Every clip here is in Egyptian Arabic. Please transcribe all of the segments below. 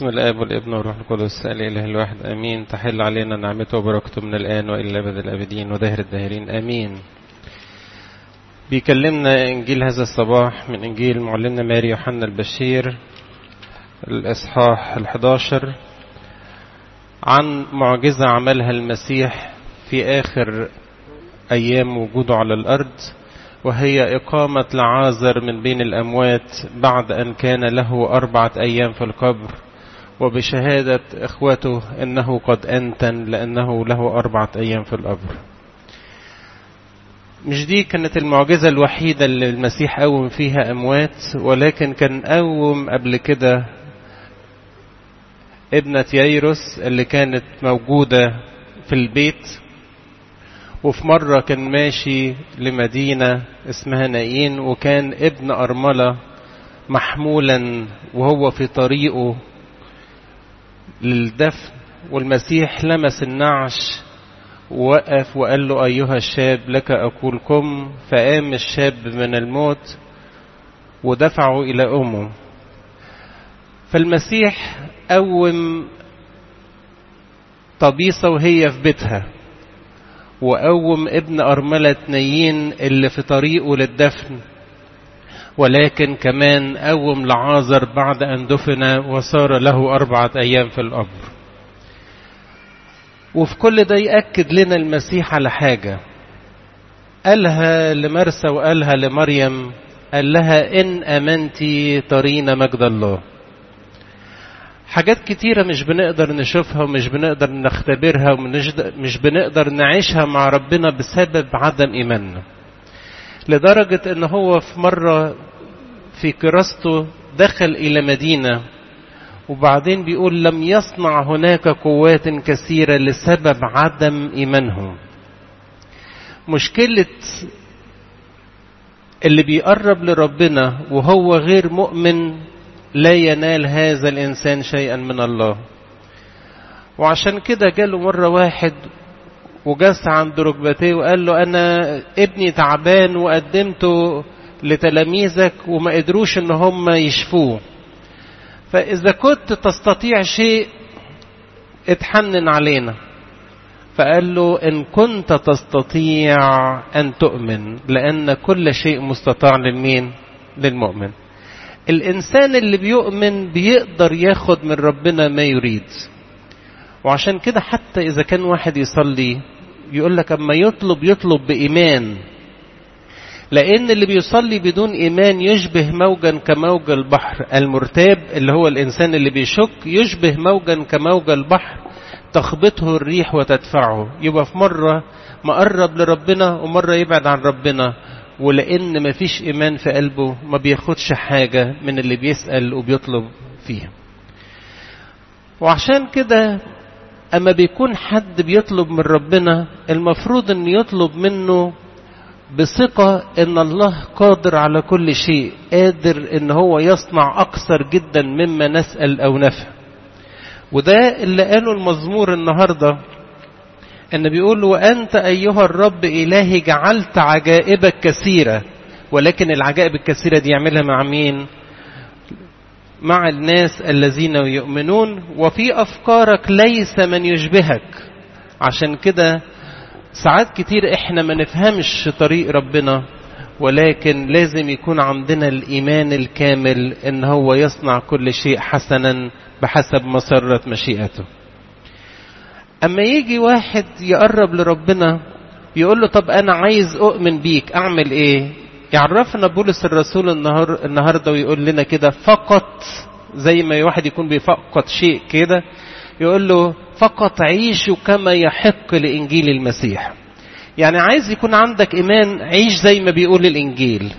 الآب والابن والروح القدس الإله الواحد آمين تحل علينا نعمته وبركته من الآن وإلى أبد الآبدين ودهر الداهرين آمين بيكلمنا إنجيل هذا الصباح من إنجيل معلمنا ماري يوحنا البشير الإصحاح الحداشر عن معجزة عملها المسيح في آخر أيام وجوده على الأرض وهي إقامة لعازر من بين الأموات بعد أن كان له أربعة أيام في القبر وبشهادة إخوته أنه قد أنتن لأنه له أربعة أيام في القبر مش دي كانت المعجزة الوحيدة اللي المسيح قوم فيها أموات ولكن كان قوم قبل كده ابنة ييروس اللي كانت موجودة في البيت وفي مرة كان ماشي لمدينة اسمها نايين وكان ابن أرملة محمولا وهو في طريقه للدفن والمسيح لمس النعش ووقف وقال له أيها الشاب لك أقول قم فقام الشاب من الموت ودفعه إلى أمه فالمسيح قوم طبيصة وهي في بيتها وقوم ابن أرملة نايين اللي في طريقه للدفن ولكن كمان قوم لعازر بعد أن دفن وصار له أربعة أيام في القبر وفي كل ده يأكد لنا المسيح على حاجة قالها لمرسى وقالها لمريم قال لها إن أمنتي ترين مجد الله حاجات كتيرة مش بنقدر نشوفها ومش بنقدر نختبرها ومش بنقدر نعيشها مع ربنا بسبب عدم إيماننا لدرجة ان هو في مرة في كراسته دخل إلى مدينة وبعدين بيقول لم يصنع هناك قوات كثيرة لسبب عدم إيمانهم مشكلة اللي بيقرب لربنا وهو غير مؤمن لا ينال هذا الإنسان شيئا من الله وعشان كده جاله مرة واحد وجس عند ركبتيه وقال له أنا ابني تعبان وقدمته لتلاميذك وما قدروش ان هم يشفوه فإذا كنت تستطيع شيء اتحنن علينا فقال له إن كنت تستطيع أن تؤمن لأن كل شيء مستطاع للمين للمؤمن الإنسان اللي بيؤمن بيقدر ياخد من ربنا ما يريد وعشان كده حتى إذا كان واحد يصلي يقول لك أما يطلب يطلب بإيمان لأن اللي بيصلي بدون إيمان يشبه موجا كموج البحر المرتاب اللي هو الإنسان اللي بيشك يشبه موجا كموج البحر تخبطه الريح وتدفعه يبقى في مرة مقرب لربنا ومرة يبعد عن ربنا ولأن مفيش إيمان في قلبه ما بياخدش حاجة من اللي بيسأل وبيطلب فيها وعشان كده أما بيكون حد بيطلب من ربنا المفروض أن يطلب منه بثقة أن الله قادر على كل شيء قادر أن هو يصنع أكثر جدا مما نسأل أو نفهم وده اللي قاله المزمور النهاردة أن بيقول وأنت أيها الرب إلهي جعلت عجائبك كثيرة ولكن العجائب الكثيرة دي يعملها مع مين مع الناس الذين يؤمنون وفي أفكارك ليس من يشبهك عشان كده ساعات كتير احنا ما نفهمش طريق ربنا ولكن لازم يكون عندنا الإيمان الكامل ان هو يصنع كل شيء حسنا بحسب مسرة مشيئته أما يجي واحد يقرب لربنا يقول له طب أنا عايز أؤمن بيك أعمل إيه يعرفنا بولس الرسول النهار النهاردة ويقول لنا كده فقط زي ما واحد يكون بيفقد شيء كده يقول له فقط عيشوا كما يحق لإنجيل المسيح يعني عايز يكون عندك إيمان عيش زي ما بيقول الإنجيل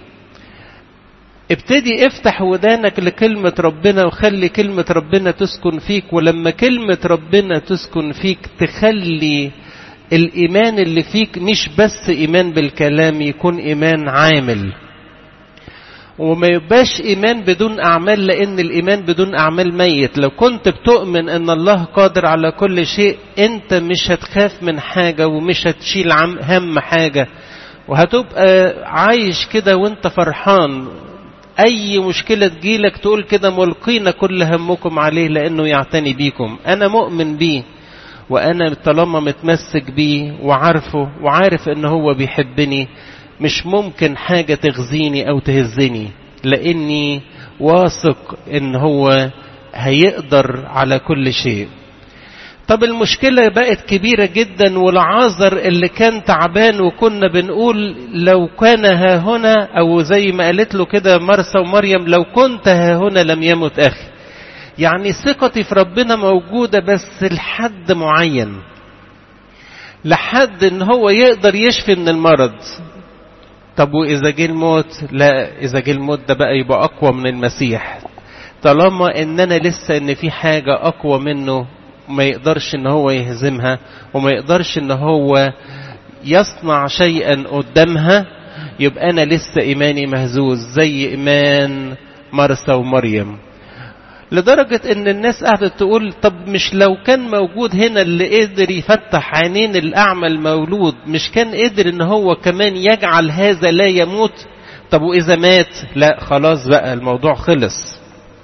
ابتدي افتح ودانك لكلمة ربنا وخلي كلمة ربنا تسكن فيك ولما كلمة ربنا تسكن فيك تخلي الإيمان اللي فيك مش بس إيمان بالكلام يكون إيمان عامل وما يبقاش إيمان بدون أعمال لأن الإيمان بدون أعمال ميت لو كنت بتؤمن أن الله قادر على كل شيء أنت مش هتخاف من حاجة ومش هتشيل هم حاجة وهتبقى عايش كده وانت فرحان اي مشكلة تجيلك تقول كده ملقين كل همكم عليه لانه يعتني بيكم انا مؤمن بيه وانا طالما متمسك بيه وعارفه وعارف ان هو بيحبني مش ممكن حاجة تغزيني او تهزني لاني واثق ان هو هيقدر على كل شيء طب المشكلة بقت كبيرة جدا والعازر اللي كان تعبان وكنا بنقول لو كان ها هنا او زي ما قالت له كده مرسى ومريم لو كنت ها هنا لم يمت اخي يعني ثقتي في ربنا موجودة بس لحد معين لحد ان هو يقدر يشفي من المرض طب واذا جه الموت لا اذا جه الموت ده بقى يبقى اقوى من المسيح طالما ان انا لسه ان في حاجة اقوى منه ما يقدرش ان هو يهزمها وما يقدرش ان هو يصنع شيئا قدامها يبقى انا لسه ايماني مهزوز زي ايمان مرسى ومريم لدرجة ان الناس قاعدة تقول طب مش لو كان موجود هنا اللي قدر يفتح عينين الاعمى المولود مش كان قدر ان هو كمان يجعل هذا لا يموت طب واذا مات لا خلاص بقى الموضوع خلص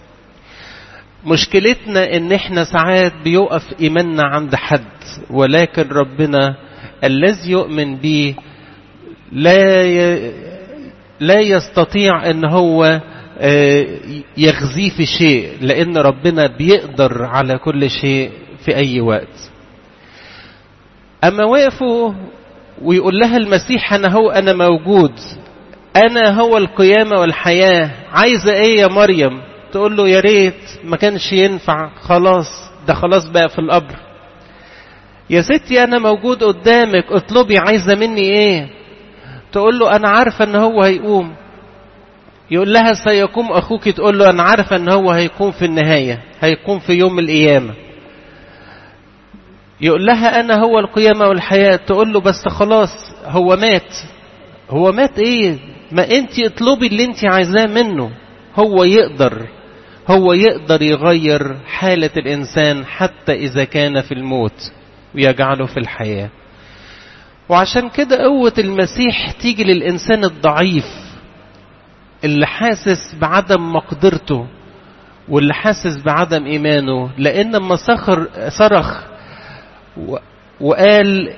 مشكلتنا ان احنا ساعات بيقف ايماننا عند حد ولكن ربنا الذي يؤمن به لا ي... لا يستطيع ان هو يغزيه في شيء لان ربنا بيقدر على كل شيء في اي وقت اما وقفوا ويقول لها المسيح انا هو انا موجود انا هو القيامه والحياه عايزه ايه يا مريم تقول له يا ريت ما كانش ينفع خلاص ده خلاص بقى في القبر يا ستي انا موجود قدامك اطلبي عايزه مني ايه تقول له انا عارفه ان هو هيقوم يقول لها سيقوم اخوك تقول له انا عارفه ان هو هيقوم في النهايه هيقوم في يوم القيامه يقول لها انا هو القيامه والحياه تقول له بس خلاص هو مات هو مات ايه ما انت اطلبي اللي انت عايزاه منه هو يقدر هو يقدر يغير حالة الإنسان حتى إذا كان في الموت ويجعله في الحياة وعشان كده قوة المسيح تيجي للإنسان الضعيف اللي حاسس بعدم مقدرته واللي حاسس بعدم إيمانه لأن لما صخر صرخ وقال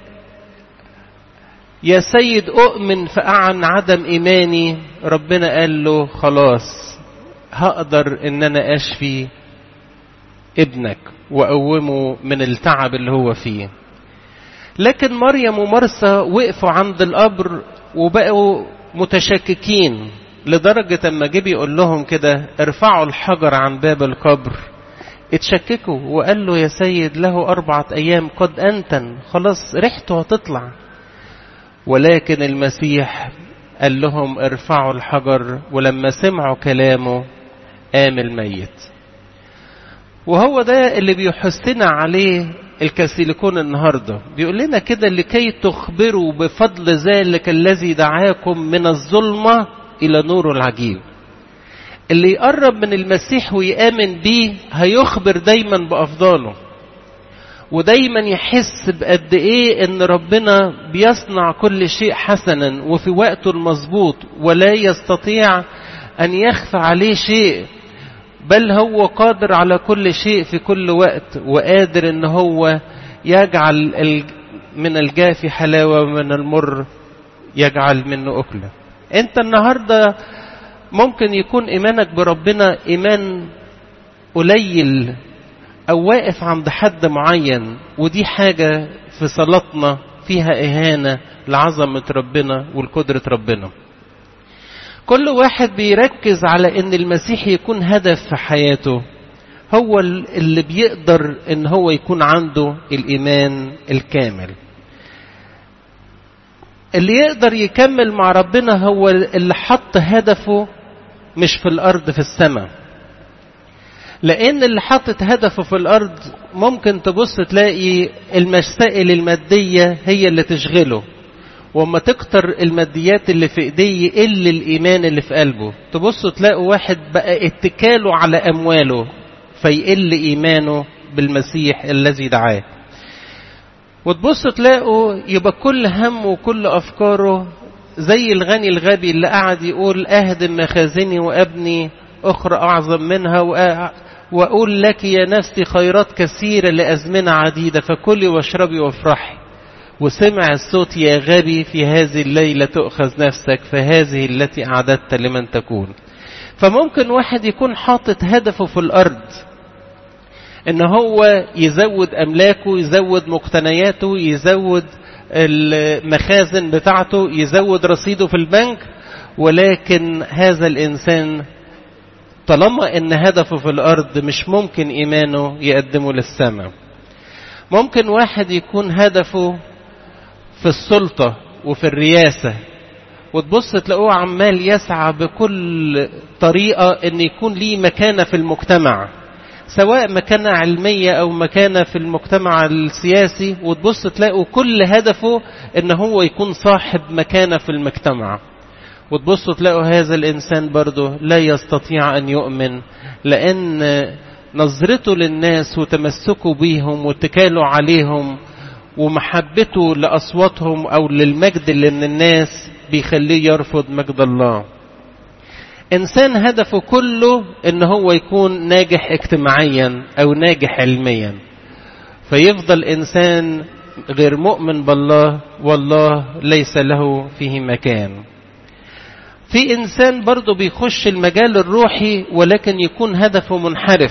يا سيد أؤمن فأعن عدم إيماني ربنا قال له خلاص هقدر ان انا اشفي ابنك واقومه من التعب اللي هو فيه لكن مريم ومرسى وقفوا عند القبر وبقوا متشككين لدرجة اما جه بيقول لهم كده ارفعوا الحجر عن باب القبر اتشككوا وقال له يا سيد له أربعة أيام قد أنتن خلاص ريحته هتطلع ولكن المسيح قال لهم ارفعوا الحجر ولما سمعوا كلامه قام الميت وهو ده اللي بيحثنا عليه الكاثوليكون النهاردة بيقول لنا كده لكي تخبروا بفضل ذلك الذي دعاكم من الظلمة إلى نور العجيب اللي يقرب من المسيح ويآمن بيه هيخبر دايما بأفضاله ودايما يحس بقد ايه ان ربنا بيصنع كل شيء حسنا وفي وقته المظبوط ولا يستطيع ان يخفى عليه شيء بل هو قادر على كل شيء في كل وقت وقادر ان هو يجعل من الجافي حلاوة ومن المر يجعل منه أكلة انت النهاردة ممكن يكون ايمانك بربنا ايمان قليل او واقف عند حد معين ودي حاجة في صلاتنا فيها اهانة لعظمة ربنا والقدرة ربنا كل واحد بيركز على ان المسيح يكون هدف في حياته هو اللي بيقدر ان هو يكون عنده الايمان الكامل اللي يقدر يكمل مع ربنا هو اللي حط هدفه مش في الارض في السماء لان اللي حاطط هدفه في الارض ممكن تبص تلاقي المسائل الماديه هي اللي تشغله وما تكتر الماديات اللي في ايديه يقل الايمان اللي في قلبه تبصوا تلاقوا واحد بقى اتكاله على امواله فيقل ايمانه بالمسيح الذي دعاه وتبصوا تلاقوا يبقى كل هم وكل افكاره زي الغني الغبي اللي قعد يقول أهدم مخازني وأبني أخرى أعظم منها وأقول لك يا نفسي خيرات كثيرة لأزمنة عديدة فكلي واشربي وافرحي وسمع الصوت يا غبي في هذه الليلة تؤخذ نفسك فهذه التي أعددت لمن تكون فممكن واحد يكون حاطط هدفه في الأرض ان هو يزود املاكه يزود مقتنياته يزود المخازن بتاعته يزود رصيده في البنك ولكن هذا الانسان طالما ان هدفه في الارض مش ممكن ايمانه يقدمه للسماء ممكن واحد يكون هدفه في السلطة وفي الرياسة وتبص تلاقوه عمال يسعى بكل طريقة ان يكون ليه مكانة في المجتمع سواء مكانة علمية أو مكانة في المجتمع السياسي وتبص تلاقوا كل هدفه إن هو يكون صاحب مكانة في المجتمع وتبصوا تلاقوا هذا الإنسان برضه لا يستطيع أن يؤمن لأن نظرته للناس وتمسكه بيهم واتكاله عليهم ومحبته لأصواتهم أو للمجد اللي من الناس بيخليه يرفض مجد الله انسان هدفه كله ان هو يكون ناجح اجتماعيا او ناجح علميا فيفضل انسان غير مؤمن بالله والله ليس له فيه مكان في انسان برضه بيخش المجال الروحي ولكن يكون هدفه منحرف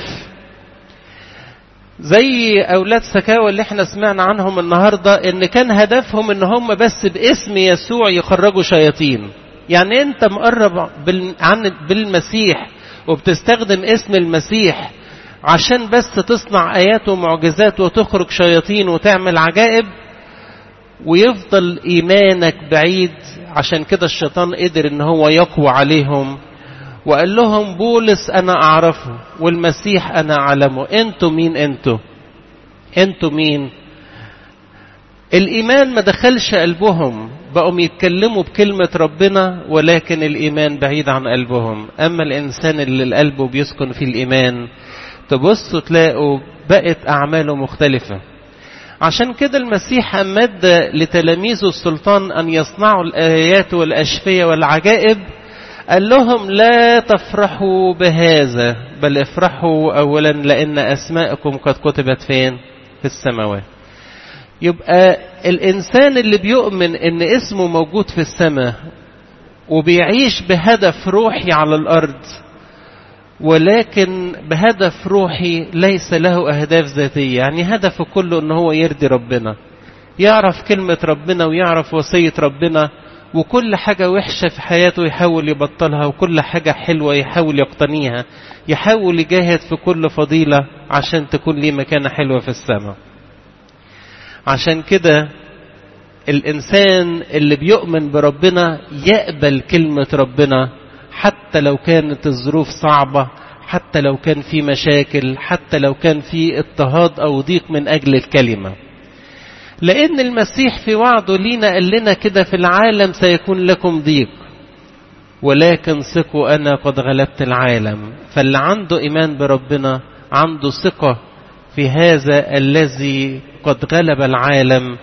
زي اولاد سكاوى اللي احنا سمعنا عنهم النهارده ان كان هدفهم ان هم بس باسم يسوع يخرجوا شياطين يعني انت مقرب عن بالمسيح وبتستخدم اسم المسيح عشان بس تصنع ايات ومعجزات وتخرج شياطين وتعمل عجائب ويفضل ايمانك بعيد عشان كده الشيطان قدر ان هو يقوى عليهم وقال لهم بولس انا اعرفه والمسيح انا اعلمه انتوا مين انتوا انتوا مين الايمان ما دخلش قلبهم بقوا يتكلموا بكلمة ربنا ولكن الإيمان بعيد عن قلبهم أما الإنسان اللي قلبه بيسكن في الإيمان تبصوا تلاقوا بقت أعماله مختلفة عشان كده المسيح أمد لتلاميذه السلطان أن يصنعوا الآيات والأشفية والعجائب قال لهم لا تفرحوا بهذا بل افرحوا أولا لأن أسماءكم قد كتبت فين في السماوات يبقى الإنسان اللي بيؤمن إن اسمه موجود في السماء وبيعيش بهدف روحي على الأرض ولكن بهدف روحي ليس له أهداف ذاتية يعني هدفه كله إن هو يرضي ربنا يعرف كلمة ربنا ويعرف وصية ربنا وكل حاجة وحشة في حياته يحاول يبطلها وكل حاجة حلوة يحاول يقتنيها يحاول يجاهد في كل فضيلة عشان تكون ليه مكانة حلوة في السماء عشان كده الإنسان اللي بيؤمن بربنا يقبل كلمة ربنا حتى لو كانت الظروف صعبة حتى لو كان في مشاكل حتى لو كان في اضطهاد أو ضيق من أجل الكلمة لأن المسيح في وعده لينا قال لنا كده في العالم سيكون لكم ضيق ولكن ثقوا أنا قد غلبت العالم فاللي عنده إيمان بربنا عنده ثقة في هذا الذي قد غلب العالم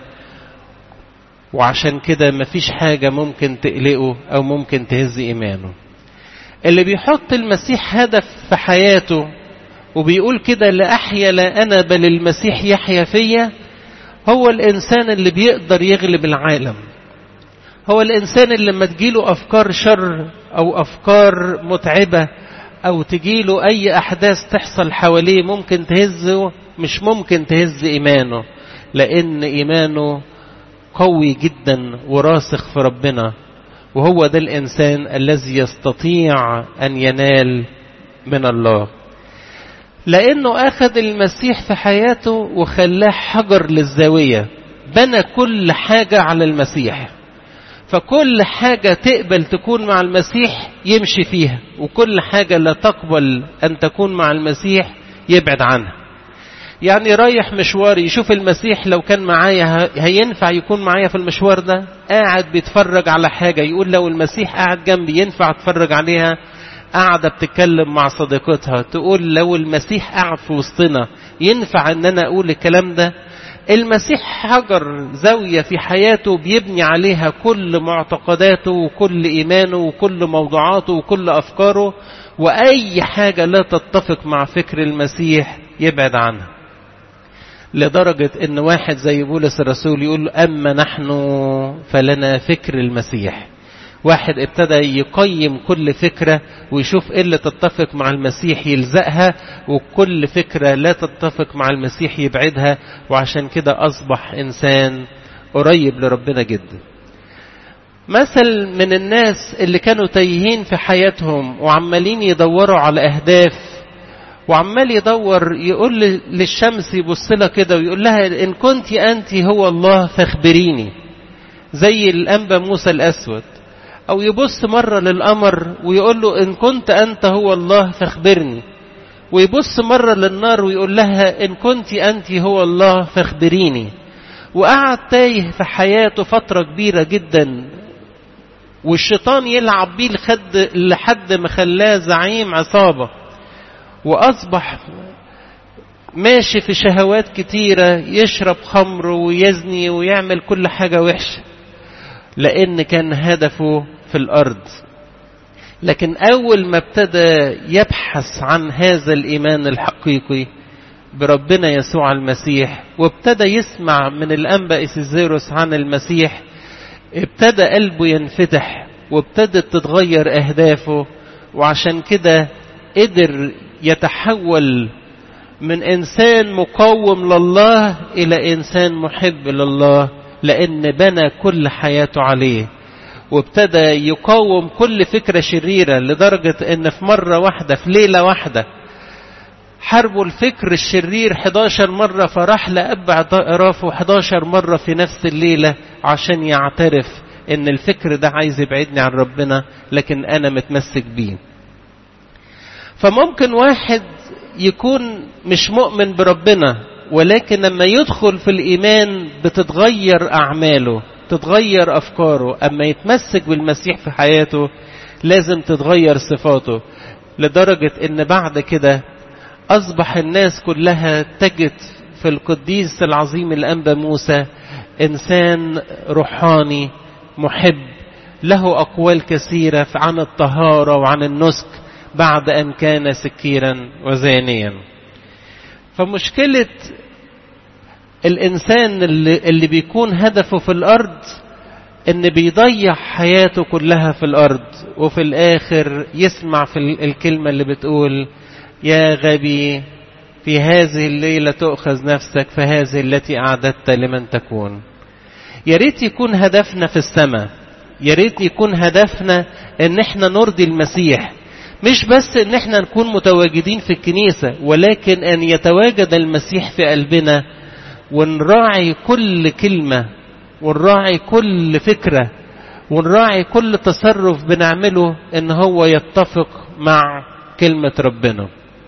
وعشان كده مفيش حاجة ممكن تقلقه أو ممكن تهز إيمانه اللي بيحط المسيح هدف في حياته وبيقول كده لا أحيا لا أنا بل المسيح يحيا فيا هو الإنسان اللي بيقدر يغلب العالم هو الإنسان اللي لما تجيله أفكار شر أو أفكار متعبة أو تجيله أي أحداث تحصل حواليه ممكن تهزه مش ممكن تهز إيمانه لأن إيمانه قوي جدا وراسخ في ربنا وهو ده الإنسان الذي يستطيع أن ينال من الله لأنه أخذ المسيح في حياته وخلاه حجر للزاوية بنى كل حاجة على المسيح فكل حاجة تقبل تكون مع المسيح يمشي فيها وكل حاجة لا تقبل أن تكون مع المسيح يبعد عنها يعني رايح مشوار يشوف المسيح لو كان معايا هينفع يكون معايا في المشوار ده قاعد بيتفرج على حاجة يقول لو المسيح قاعد جنبي ينفع اتفرج عليها قاعدة بتتكلم مع صديقتها تقول لو المسيح قاعد في وسطنا ينفع ان انا اقول الكلام ده المسيح حجر زاوية في حياته بيبني عليها كل معتقداته وكل إيمانه وكل موضوعاته وكل أفكاره وأي حاجة لا تتفق مع فكر المسيح يبعد عنها لدرجة ان واحد زي بولس الرسول يقول اما نحن فلنا فكر المسيح واحد ابتدى يقيم كل فكرة ويشوف ايه اللي تتفق مع المسيح يلزقها وكل فكرة لا تتفق مع المسيح يبعدها وعشان كده اصبح انسان قريب لربنا جدا مثل من الناس اللي كانوا تايهين في حياتهم وعمالين يدوروا على اهداف وعمال يدور يقول للشمس يبص لها كده ويقول لها ان كنت انت هو الله فاخبريني زي الانبا موسى الاسود او يبص مرة للقمر ويقول له ان كنت انت هو الله فاخبرني ويبص مرة للنار ويقول لها ان كنت انت هو الله فاخبريني وقعد تايه في حياته فترة كبيرة جدا والشيطان يلعب بيه لحد لحد ما خلاه زعيم عصابه وأصبح ماشي في شهوات كتيرة يشرب خمر ويزني ويعمل كل حاجة وحشة لأن كان هدفه في الأرض لكن أول ما ابتدى يبحث عن هذا الإيمان الحقيقي بربنا يسوع المسيح وابتدى يسمع من الأنبا إسيزيروس عن المسيح ابتدى قلبه ينفتح وابتدت تتغير أهدافه وعشان كده قدر يتحول من انسان مقاوم لله الى انسان محب لله لان بنى كل حياته عليه وابتدى يقاوم كل فكرة شريرة لدرجة ان في مرة واحدة في ليلة واحدة حاربوا الفكر الشرير 11 مرة فراح لأب اعترافه 11 مرة في نفس الليلة عشان يعترف ان الفكر ده عايز يبعدني عن ربنا لكن انا متمسك بيه فممكن واحد يكون مش مؤمن بربنا ولكن لما يدخل في الإيمان بتتغير أعماله تتغير أفكاره أما يتمسك بالمسيح في حياته لازم تتغير صفاته لدرجة إن بعد كده أصبح الناس كلها تجد في القديس العظيم الأنبا موسى إنسان روحاني محب له أقوال كثيرة عن الطهارة وعن النسك بعد أن كان سكيرا وزانيا فمشكلة الإنسان اللي, اللي بيكون هدفه في الأرض إن بيضيع حياته كلها في الأرض وفي الآخر يسمع في الكلمة اللي بتقول يا غبي في هذه الليلة تؤخذ نفسك فهذه التي أعددت لمن تكون يا ريت يكون هدفنا في السماء يا ريت يكون هدفنا ان احنا نرضي المسيح مش بس ان احنا نكون متواجدين في الكنيسة ولكن ان يتواجد المسيح في قلبنا ونراعي كل كلمة ونراعي كل فكرة ونراعي كل تصرف بنعمله ان هو يتفق مع كلمة ربنا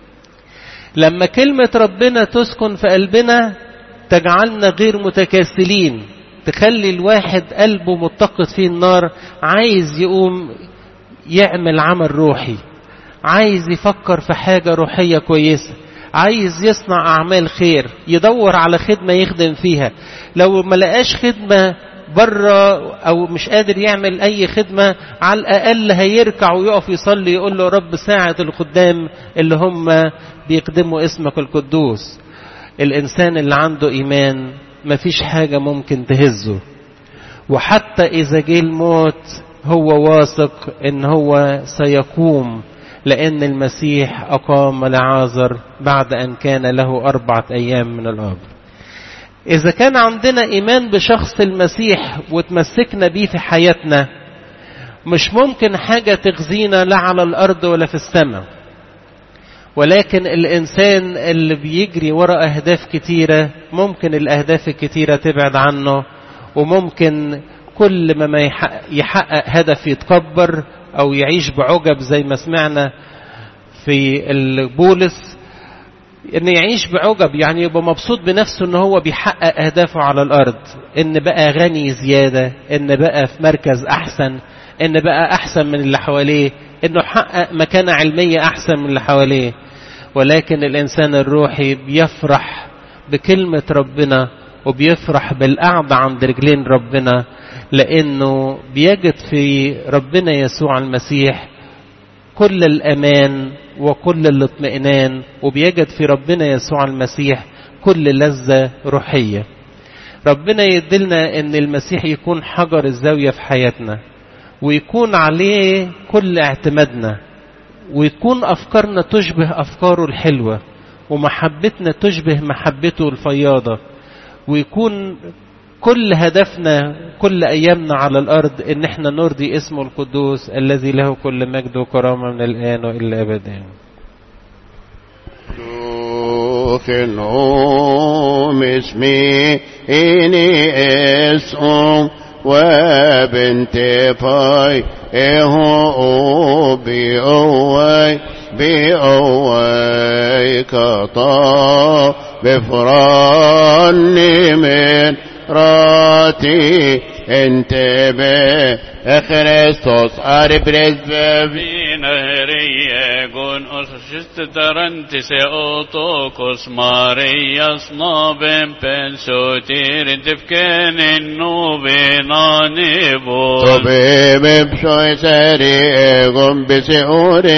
لما كلمة ربنا تسكن في قلبنا تجعلنا غير متكاسلين تخلي الواحد قلبه متقد فيه النار عايز يقوم يعمل عمل روحي عايز يفكر في حاجة روحية كويسة عايز يصنع أعمال خير يدور على خدمة يخدم فيها لو ما لقاش خدمة بره أو مش قادر يعمل أي خدمة على الأقل هيركع ويقف يصلي يقول له رب ساعد الخدام اللي هم بيخدموا اسمك القدوس الإنسان اللي عنده إيمان مفيش حاجة ممكن تهزه وحتى إذا جه الموت هو واثق إن هو سيقوم لأن المسيح أقام لعازر بعد أن كان له أربعة أيام من القبر إذا كان عندنا إيمان بشخص المسيح وتمسكنا بيه في حياتنا مش ممكن حاجة تخزينا لا على الأرض ولا في السماء ولكن الإنسان اللي بيجري وراء أهداف كتيرة ممكن الأهداف الكتيرة تبعد عنه وممكن كل ما يحقق هدف يتكبر أو يعيش بعجب زي ما سمعنا في البولس ان يعيش بعجب يعني يبقى مبسوط بنفسه ان هو بيحقق اهدافه على الارض ان بقى غني زياده ان بقى في مركز احسن ان بقى احسن من اللي حواليه انه حقق مكانه علميه احسن من اللي حواليه ولكن الانسان الروحي بيفرح بكلمه ربنا وبيفرح بالقعدة عند رجلين ربنا لأنه بيجد في ربنا يسوع المسيح كل الأمان وكل الاطمئنان وبيجد في ربنا يسوع المسيح كل لذة روحية ربنا يدلنا ان المسيح يكون حجر الزاوية في حياتنا ويكون عليه كل اعتمادنا ويكون افكارنا تشبه افكاره الحلوة ومحبتنا تشبه محبته الفياضة ويكون كل هدفنا كل ايامنا على الارض ان احنا نرضي اسمه القدوس الذي له كل مجد وكرامة من الان والى الابد خنهم اسمي إني اسم وبنت فاي إهو بأوي بأوي كطا بفراني من راتي انت بخريستوس اربرز ببي Vinerigon och systertarantis e otokos Marias noben pensotir defkenen novenanebo. طبيب بشوي سريع بسعور